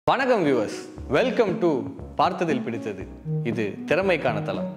வணக்கம் viewers welcome to பார்த்ததில் பிடித்தது இது திறமைக்கான தளம்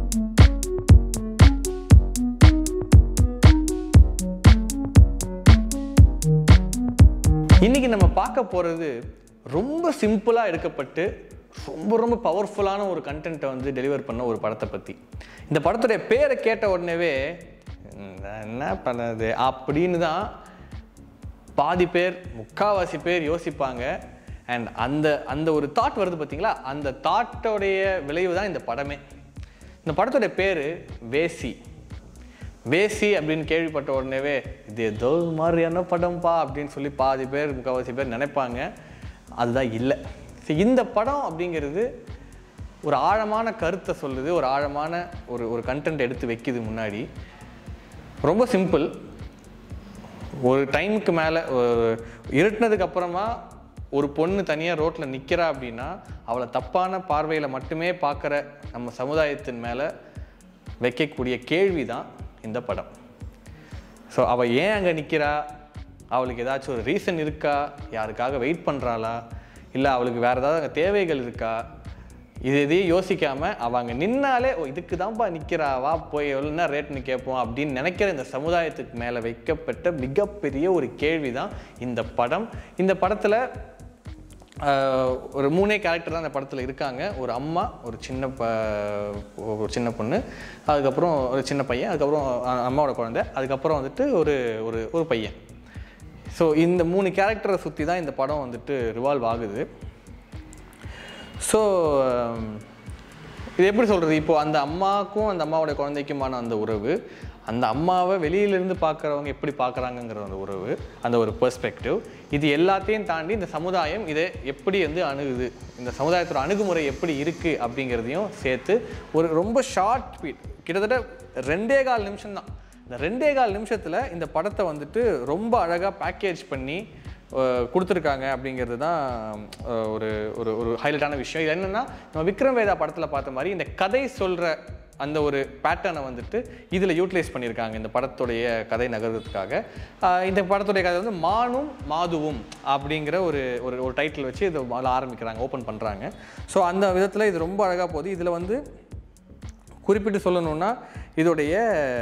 இன்னைக்கு நம்ம பார்க்க போறது ரொம்ப சிம்பிளா எடுக்கப்பட்டு ரொம்ப ரொம்ப பவர்ஃபுல்லான ஒரு கண்டென்ட்டை வந்து டெலிவர் பண்ண ஒரு படத்தை பத்தி இந்த படத்துடைய பேரை கேட்ட உடனேவே "நான் என்ன பண்ணது அப்படின்னு தான் பாதி பேர் முக்காவாசி பேர் யோசிப்பாங்க அண்ட் அந்த அந்த ஒரு தாட் வருது பார்த்தீங்களா அந்த தாட்டோடைய விளைவு தான் இந்த படமே இந்த படத்தோடைய பேர் வேசி வேசி அப்படின்னு கேள்விப்பட்ட உடனேவே இது ஏதோ ஒரு மாதிரியான படம்ப்பா அப்படின்னு சொல்லி பாதி பேர் முக்கால்வாசி பேர் நினைப்பாங்க அதுதான் இல்லை சரி இந்த படம் அப்படிங்கிறது ஒரு ஆழமான கருத்தை சொல்லுது ஒரு ஆழமான ஒரு ஒரு கண்டென்ட் எடுத்து வைக்குது முன்னாடி ரொம்ப சிம்பிள் ஒரு டைமுக்கு மேலே இருட்டினதுக்கு அப்புறமா ஒரு பொண்ணு தனியாக ரோட்டில் நிற்கிறா அப்படின்னா அவளை தப்பான பார்வையில் மட்டுமே பார்க்குற நம்ம சமுதாயத்தின் மேலே வைக்கக்கூடிய கேள்வி தான் இந்த படம் ஸோ அவள் ஏன் அங்கே நிற்கிறா அவளுக்கு ஏதாச்சும் ஒரு ரீசன் இருக்கா யாருக்காக வெயிட் பண்ணுறாளா இல்லை அவளுக்கு வேறு ஏதாவது அங்கே தேவைகள் இருக்கா இது எதையும் யோசிக்காம அவ அங்கே நின்னாலே ஓ இதுக்கு தான்ப்பா நிற்கிறா வா போய் எவ்வளோனா ரேட்னு கேட்போம் அப்படின்னு நினைக்கிற இந்த சமுதாயத்துக்கு மேலே வைக்கப்பட்ட மிகப்பெரிய ஒரு கேள்வி தான் இந்த படம் இந்த படத்தில் ஒரு மூணே கேரக்டர் தான் இந்த படத்தில் இருக்காங்க ஒரு அம்மா ஒரு சின்ன ப ஒரு சின்ன பொண்ணு அதுக்கப்புறம் ஒரு சின்ன பையன் அதுக்கப்புறம் அ- அம்மாவோட குழந்தை அதுக்கப்புறம் வந்துட்டு ஒரு ஒரு ஒரு பையன் ஸோ இந்த மூணு கேரக்டரை சுற்றி தான் இந்த படம் வந்துட்டு ரிவால்வ் ஆகுது ஸோ இது எப்படி சொல்கிறது இப்போ அந்த அம்மாவுக்கும் அந்த அம்மாவோட குழந்தைக்குமான அந்த உறவு அந்த அம்மாவை வெளியிலேருந்து பார்க்குறவங்க எப்படி பார்க்குறாங்கங்கிற அந்த உறவு அந்த ஒரு பெர்ஸ்பெக்டிவ் இது எல்லாத்தையும் தாண்டி இந்த சமுதாயம் இதை எப்படி வந்து அணுகுது இந்த சமுதாயத்தோட அணுகுமுறை எப்படி இருக்குது அப்படிங்கிறதையும் சேர்த்து ஒரு ரொம்ப ஷார்ட் ஸ்பீட் கிட்டத்தட்ட ரெண்டே கால் நிமிஷம் தான் இந்த ரெண்டே கால் நிமிஷத்தில் இந்த படத்தை வந்துட்டு ரொம்ப அழகாக பேக்கேஜ் பண்ணி அஹ், கொடுத்துருக்காங்க அப்படிங்கிறது தான் அஹ், ஒரு ஒரு ஒரு ஹைலைட்டான விஷயம் இது என்னென்னா நம்ம விக்ரம் வேதா படத்தில் பார்த்த மாதிரி இந்த கதை சொல்கிற அந்த ஒரு பேட்டர்னை வந்துட்டு இதில் யூட்டிலைஸ் பண்ணியிருக்காங்க இந்த படத்துடைய கதை நகர்றதுக்காக அஹ், இந்த படத்துடைய கதை வந்து மானும் மாதுவும் அப்படிங்கிற ஒரு ஒரு ஒரு டைட்டில் வச்சு இதை முதல்ல ஆரம்பிக்கிறாங்க ஓப்பன் பண்ணுறாங்க ஸோ அந்த விதத்தில் இது ரொம்ப அழகாக போகுது இதில் வந்து குறிப்பிட்டு சொல்லணும்னா இதோடைய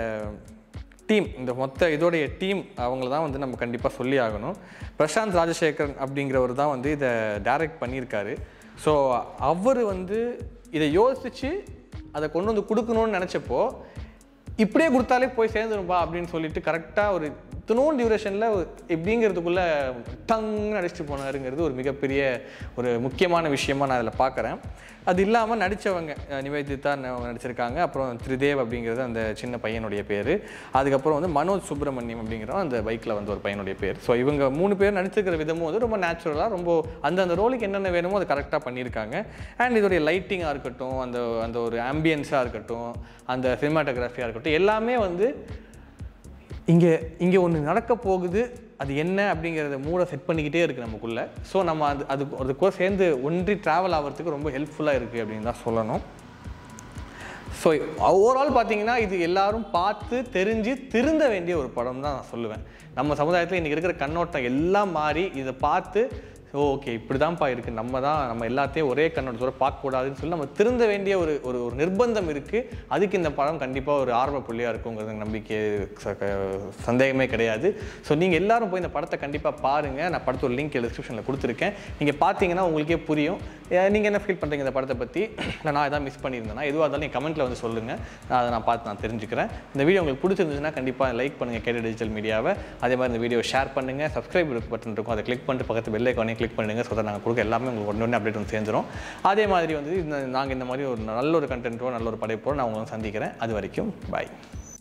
டீம் இந்த மொத்த இதோடைய டீம் அவங்கள தான் வந்து நம்ம கண்டிப்பாக சொல்லி ஆகணும் பிரசாந்த் ராஜசேகரன் அப்படிங்கிறவர் தான் வந்து இதை டைரக்ட் பண்ணியிருக்காரு ஸோ அவர் வந்து இதை யோசித்து அதை கொண்டு வந்து கொடுக்கணும்னு நினச்சப்போ இப்படியே கொடுத்தாலே போய் சேர்ந்துரும்பா அப்படின்னு சொல்லிட்டு கரெக்டாக ஒரு இத்தனோன் டியூரேஷனில் எப்படிங்கிறதுக்குள்ள டங்னு அடிச்சுட்டு போனாருங்கிறது ஒரு மிகப்பெரிய ஒரு முக்கியமான விஷயமா நான் அதில் பார்க்குறேன் அது இல்லாமல் நடித்தவங்க நிவேதிதா ந- நடிச்சிருக்காங்க அப்புறம் திரிதேவ் அப்படிங்கிறது அந்த சின்ன பையனுடைய பேர் அதுக்கப்புறம் வந்து மனோஜ் சுப்பிரமணியம் அப்படிங்கிறவன் அந்த பைக்கில் வந்து ஒரு பையனுடைய பேர் ஸோ இவங்க மூணு பேர் நடிச்சிருக்கிற விதமும் வந்து ரொம்ப நேச்சுரலாக ரொம்ப அந்தந்த ரோலுக்கு என்னென்ன வேணுமோ அதை கரெக்டாக பண்ணியிருக்காங்க அண்ட் இதோடைய லைட்டிங்காக இருக்கட்டும் அந்த அந்த ஒரு ஆம்பியன்ஸாக இருக்கட்டும் அந்த சினிமாட்டோகிராஃபியாக இருக்கட்டும் எல்லாமே வந்து இங்கே இங்கே ஒன்று நடக்க போகுது அது என்ன அப்படிங்கிறத மூளை செட் பண்ணிக்கிட்டே இருக்குது நமக்குள்ளே ஸோ நம்ம அது அது அதுக்கூட சேர்ந்து ஒன்றி ட்ராவல் ஆகிறதுக்கு ரொம்ப ஹெல்ப்ஃபுல்லாக இருக்குது அப்படின்னு தான் சொல்லணும் ஸோ ஓவரால் பார்த்தீங்கன்னா இது எல்லாரும் பார்த்து தெரிஞ்சு திருந்த வேண்டிய ஒரு படம் தான் நான் சொல்லுவேன் நம்ம சமுதாயத்தில் இன்றைக்கி இருக்கிற கண்ணோட்டம் எல்லாம் மாறி இதை பார்த்து ஓகே இப்படி தான்ப்பா இருக்குது நம்ம தான் நம்ம எல்லாத்தையும் ஒரே கண்ணோட்டத்தோட பார்க்கக்கூடாதுன்னு சொல்லி நம்ம திருந்த வேண்டிய ஒரு ஒரு ஒரு நிர்பந்தம் இருக்குது அதுக்கு இந்த படம் கண்டிப்பாக ஒரு ஆர்வ புள்ளியாக இருக்குங்கிறது நம்பிக்கை ச- க- சந்தேகமே கிடையாது ஸோ நீங்கள் எல்லாரும் போய் இந்த படத்தை கண்டிப்பாக பாருங்கள் நான் படத்தோட லிங்க் டிஸ்கிரிப்ஷனில் கொடுத்துருக்கேன் நீங்கள் பார்த்தீங்கன்னா உங்களுக்கே புரியும் நீங்கள் என்ன ஃபீல் பண்ணுறீங்க இந்த படத்தை பற்றி இல்லை நான் எதாவது மிஸ் பண்ணியிருந்தேன்னா எதுவாக இருந்தாலும் நீங்கள் கமெண்ட்டில் வந்து சொல்லுங்கள் நான் அதை நான் பார்த்து நான் தெரிஞ்சுக்கிறேன் இந்த வீடியோ உங்களுக்கு பிடிச்சிருந்துச்சுன்னா கண்டிப்பாக லைக் பண்ணுங்கள் கேட்டு டிஜிட்டல் மீடியாவை அதே மாதிரி இந்த வீடியோ ஷேர் பண்ணுங்கள் சப்ஸ்கிரைப் பட்டன் இருக்கும் அதை கிளிக் பண்ணிட்டு பக்கத்து பெல் ஐக்கானே கிளிக் பண்ணுங்கள் ஸோ நாங்கள் கொடுக்க எல்லாமே உங்களுக்கு ஒன்று ஒன்று அப்டேட் வந்து சேர்ந்துரும் அதே மாதிரி வந்து நாங்கள் இந்த மாதிரி ஒரு நல்ல ஒரு கண்டென்ட்டோ நல்ல ஒரு படைப்போ நான் உங்களை வந்து சந்திக்கிறேன் அது வரைக்கும் பாய்